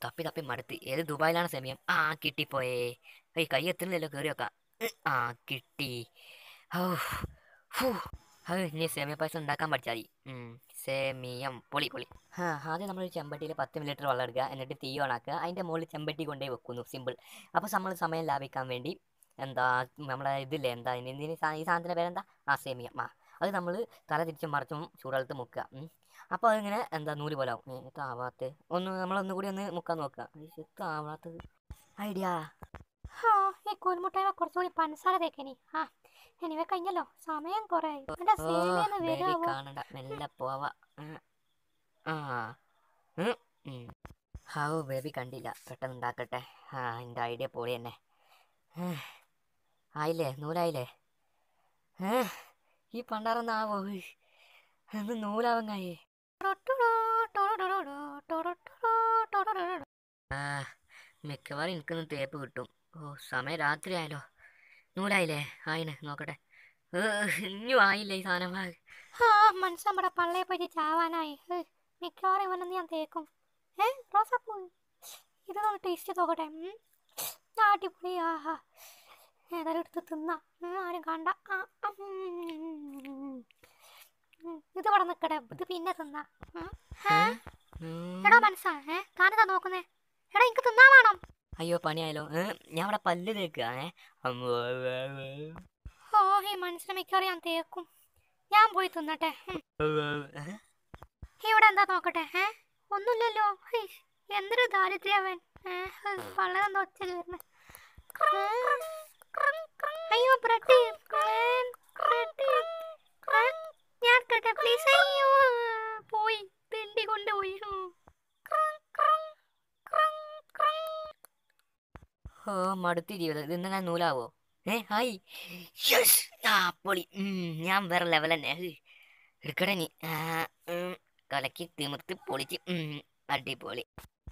തപ്പി തപ്പി മടുത്ത് ഏത് ദുബായിലാണ് സമയം ആ കിട്ടിപ്പോയേ ഏയ് കൈ എത്തുന്നില്ലല്ലോ കയറി വെക്കാം ഉം, ആ കിട്ടി ഹൗ, ഫൂ. ഹൗ, ഇനി സേമിയ പായസം ഉണ്ടാക്കാൻ പഠിച്ചാൽ മതി ഉം, സേമിയം പൊളി പൊളി ആ ആദ്യം നമ്മൾ ചെമ്പട്ടിയിൽ പത്ത് മില്ലി വെള്ളം എടുക്കുക എന്നിട്ട് തീ ഓണാക്കുക അതിൻ്റെ മുകളിൽ ചെമ്പട്ടി കൊണ്ടുപോയി വെക്കുന്നു സിമ്പിൾ അപ്പോൾ നമ്മൾ സമയം ലാഭിക്കാൻ വേണ്ടി എന്താ നമ്മളെ ഇതില്ലേ എന്താ ഇനി ഇതിന് സാ- ഈ സാധനത്തിൻ്റെ പേരെന്താ ആ സേമിയം ആ അത് നമ്മൾ തല തിരിച്ചും മറിച്ചും ചൂടുവെള്ളത്ത് മുക്കുക ഉം. അപ്പോൾ അതിങ്ങനെ എന്താ നൂല് പോലെ ആവും എത്താവാത്ത ഒന്ന് നമ്മളൊന്ന് കൂടി ഒന്ന് മുക്കാൻ നോക്കുക എത്താവാത്തത് ഐഡിയ ആ ഈ കോൽമുട്ടായ്മ കുറച്ചുകൂടി പഞ്ചസാര തേക്കനി ആ എനിവേ കഴിഞ്ഞല്ലോ സമയം കുറേ ആയി എന്റെ സേമിയൊന്ന് ബേബി വരുമോ കാണണ്ട മെല്ലെ പോവാ ഉം. ആ ഉം, ഉം. ഹൗ ബേബി കണ്ടില്ല പെട്ടെന്ന് ഉണ്ടാക്കട്ടെ ആ എൻ്റെ ഐഡിയ പൊളി തന്നെ ഏ, ആയില്ലേ നൂലായില്ലേ ഏ ഈ പണ്ടാറൊന്നാവോ എന്ത് നൂലാവങ്ങായേ ആ മിക്കവാറും എനിക്കൊന്ന് തേപ്പ് കിട്ടും ഓ സമയം രാത്രി ആയാലോ നൂലായില്ലേ ആയിന് നോക്കട്ടെ ഏ, ഇനിയും ആയില്ലേ ഈ സാധനം ആ, ആ മനുഷ്യൻ നമ്മുടെ പള്ളയെ പോയിട്ട് ചാവാനായി ഹ്, മിക്കവാറും ഇവനൊന്ന് ഞാൻ തേക്കും ഏ റോസാപ്പൂ ഇതൊന്ന് ടേസ്റ്റ് നോക്കട്ടെ ഉം. ആ, അടിപൊളി ആഹാ ഏതായാലും എടുത്ത് തിന്നാ ഉം, ആരും കണ്ട ആ, ആ, ഉം. ഉം, ഇത് ഇവിടെ നിൽക്കട്ടെ ഇത് പിന്നെ തിന്നാ ഉം. ഏ? ഉം. എടാ മനസ്സാ ഏ താനെന്താ നോക്കുന്നേ എടാ എനിക്ക് തിന്നാൻ വേണം അയ്യോ പണിയായാലോ ഏ, ഞാൻ അവിടെ പല്ല് തേക്കുക ഏ അമ്മോ, വേ, വേ. ഓ ഈ മനുഷ്യനെ മിക്കവാറും ഞാൻ തേക്കും ഞാൻ പോയി തിന്നട്ടെ ഉം. ഏ? ഇവിടെ എന്താ നോക്കട്ടെ ഏ ഒന്നുമില്ലല്ലോ ഹൈ, എന്തൊരു ദാരിദ്ര്യവൻ പള്ളതെന്താ ഒച്ച കയറുന്നത് അയ്യോ ബ്രെഡ് ബ്രെഡ് ഞാൻ കേട്ടെ പ്ലീസ് അയ്യോ പോയി തെണ്ടി കൊണ്ടുപോയി ഉം. ഓ മടുത്തി ജീവിതം ഇത് ഇന്നലെ നൂലാവോ ഏ ഹായ് യെസ് ആ പൊളി ഉം, ഞാൻ വേറെ ലെവൽ തന്നെ ഹ്. എടുക്കട്ടെ നീ ആ, ഉം, കലക്കി തിമിർത്ത് പൊളിച്ച് ഉം, അടിപൊളി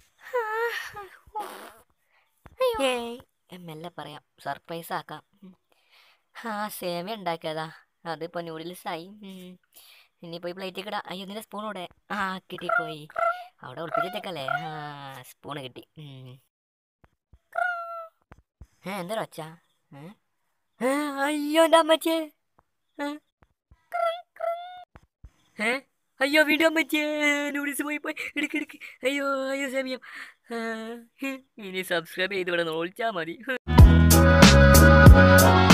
അയ്യോ ഏയ് ഏ, മെല്ലെ പറയാം സർപ്രൈസ് ആക്കാം ഉം. ആ സേമിയ ഉണ്ടാക്കിയതാ അതിപ്പോ നൂഡിൽസ് ആയി ഉം. ഇനി പോയി പ്ലേറ്റിൽ കിടാ അയ്യോ നിന്റെ സ്പൂൺ ഇവിടെ ആ കിട്ടിപ്പോയി അവിടെ ഒളിപ്പിച്ചിട്ടേക്കല്ലേ ആ സ്പൂണ് കിട്ടി ഉം. ഏ എന്താ ഒച്ച ഏ? ഏ, അയ്യോ എൻ്റെ അമ്മച്ചേ ഏ? ഏ അയ്യോ വീണ്ടും അമ്മച്ചേ നൂഡിൽസ് പോയി പോയി എടുക്ക് എടുക്ക് അയ്യോ അയ്യോ സമയം ഇനി സബ്സ്ക്രൈബ് ചെയ്ത് ഇവിടെ നോളിച്ചാൽ മതി